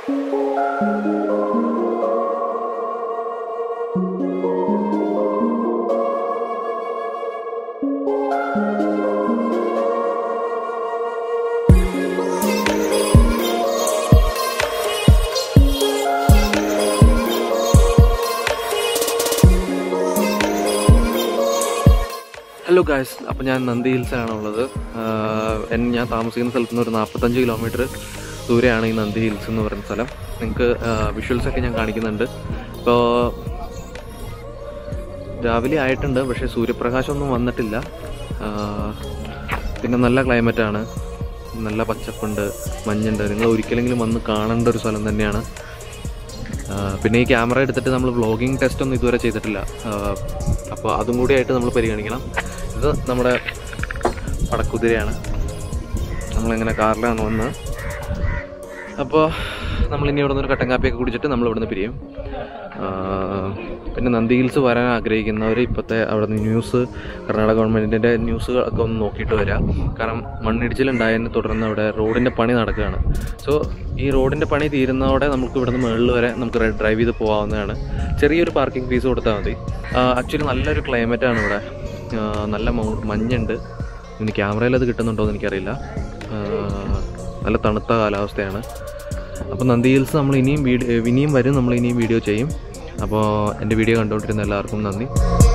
hello guys അപ്പോൾ ഞാൻ നന്ദി ഹിൽസിലാണ് ഉള്ളത് ആഹ് എൻ- ഞാൻ താമസിക്കുന്ന സ്ഥലത്ത് നിന്ന് ഒരു നാൽപ്പത്തഞ്ച് കിലോമീറ്റർ ദൂരെയാണ് ഈ നന്ദി ഹിൽസ് എന്ന് പറയുന്ന സ്ഥലം നിങ്ങൾക്ക് വിഷ്വൽസ് ഒക്കെ ഞാൻ കാണിക്കുന്നുണ്ട് ഇപ്പോൾ രാവിലെ ആയിട്ടുണ്ട് പക്ഷേ സൂര്യപ്രകാശമൊന്നും വന്നിട്ടില്ല ആഹ് പിന്നെ നല്ല ക്ലൈമറ്റാണ് നല്ല പച്ചപ്പുണ്ട് മഞ്ഞുണ്ട് നിങ്ങൾ ഒരിക്കലെങ്കിലും വന്ന് കാണേണ്ട ഒരു സ്ഥലം തന്നെയാണ് ആഹ് പിന്നെ ഈ ക്യാമറ എടുത്തിട്ട് നമ്മൾ വ്ളോഗിങ് ടെസ്റ്റ് ഒന്നും ഇതുവരെ ചെയ്തിട്ടില്ല അപ്പോൾ അതും കൂടി ആയിട്ട് നമ്മൾ പരിഗണിക്കണം ഇത് നമ്മുടെ പടക്കുതിരയാണ് നമ്മളിങ്ങനെ കാറിലാണ് വന്ന് അപ്പോൾ നമ്മളിനി ഇവിടെ നിന്ന് ഒരു കട്ടൻ കാപ്പിയൊക്കെ കുടിച്ചിട്ട് നമ്മൾ ഇവിടുന്ന് പിരിയും ആഹ് പിന്നെ നന്ദി ഹിൽസ് വരാൻ ആഗ്രഹിക്കുന്നവർ ഇപ്പോഴത്തെ അവിടെ നിന്ന് ന്യൂസ് കർണാടക ഗവൺമെൻറ്റിൻ്റെ ന്യൂസുകളൊക്കെ ഒന്ന് നോക്കിയിട്ട് വരിക കാരണം മണ്ണിടിച്ചിലുണ്ടായതിനെ തുടർന്ന് അവിടെ റോഡിൻ്റെ പണി നടക്കുകയാണ് സോ ഈ റോഡിൻ്റെ പണി തീരുന്നതോടെ നമുക്ക് ഇവിടുന്ന് മുകളിൽ വരെ നമുക്ക് ഡ്രൈവ് ചെയ്ത് പോകാവുന്നതാണ് ചെറിയൊരു പാർക്കിംഗ് ഫീസ് കൊടുത്താൽ മതി ആക്ച്വലി നല്ലൊരു ക്ലൈമറ്റാണ് ഇവിടെ ആഹ് നല്ല മൗ- മഞ്ഞുണ്ട് ഇനി ക്യാമറയിൽ അത് കിട്ടുന്നുണ്ടോ എന്ന് എനിക്കറിയില്ല ആഹ് നല്ല തണുത്ത കാലാവസ്ഥയാണ് അപ്പോൾ നന്ദി ഹിൽസ് നമ്മൾ ഇനിയും വീഡിയോ ഇനിയും വരും നമ്മൾ ഇനിയും വീഡിയോ ചെയ്യും അപ്പോൾ എൻ്റെ വീഡിയോ കണ്ടുകൊണ്ടിരുന്ന എല്ലാവർക്കും നന്ദി